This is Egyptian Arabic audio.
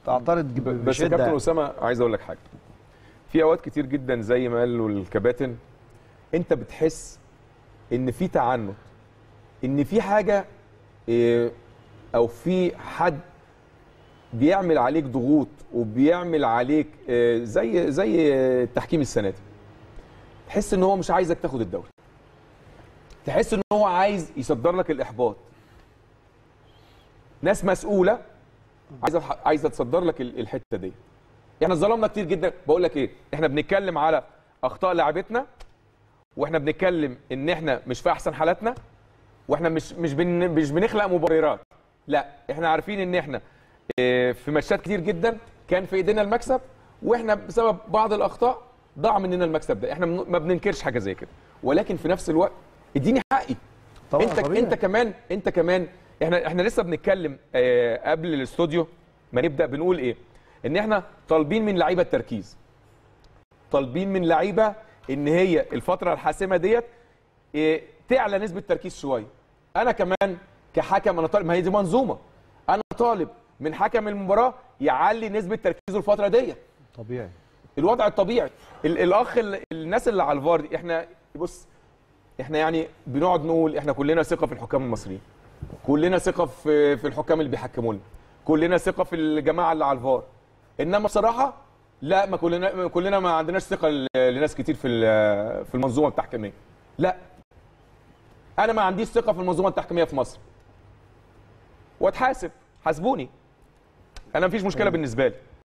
تعترض ب- بس يا بشده كابتن اسامه عايز اقول لك حاجه في اوقات كتير جدا زي ما قالوا الكباتن انت بتحس ان في تعنت ان في حاجه إيه، او في حد بيعمل عليك ضغوط وبيعمل عليك آه، زي زي التحكيم السنه دي تحس ان هو مش عايزك تاخد الدوري تحس ان هو عايز يصدر لك الاحباط ناس مسؤوله عايزه عايزه تصدر لك ال- الحته دي احنا ظلمنا كتير جدا بقول لك ايه احنا بنتكلم على اخطاء لاعبتنا واحنا بنتكلم ان احنا مش في احسن حالاتنا واحنا مش مش بن مش بنخلق مبررات لا احنا عارفين ان احنا اه، في ماتشات كتير جدا كان في ايدينا المكسب واحنا بسبب بعض الاخطاء ضاع مننا المكسب ده احنا من- ما بننكرش حاجه زي كده ولكن في نفس الوقت اديني حقي طبعا انت طبيعي. انت كمان انت كمان احنا احنا لسه بنتكلم اه، قبل الاستوديو ما نبدا بنقول ايه ان احنا طالبين من لعيبه التركيز طالبين من لعيبه ان هي الفتره الحاسمه ديت إيه، تعلى نسبه تركيز شويه انا كمان كحكم انا طالب ما هي دي منظومه انا طالب من حكم المباراه يعلي نسبه تركيزه الفتره ديت طبيعي الوضع الطبيعي ال- الاخ ال- الناس اللي على الفار دي احنا بص احنا يعني بنقعد نقول احنا كلنا ثقه في الحكام المصريين كلنا ثقه في في الحكام اللي بيحكموا لنا كلنا ثقه في الجماعه اللي على الفار انما بصراحه لا ما كلنا كلنا ما عندناش ثقه ل- لناس كتير في ال- في المنظومه التحكيميه لا انا ما عنديش ثقه في المنظومه التحكيميه في مصر واتحاسب حاسبوني انا مفيش مشكله بالنسبه لي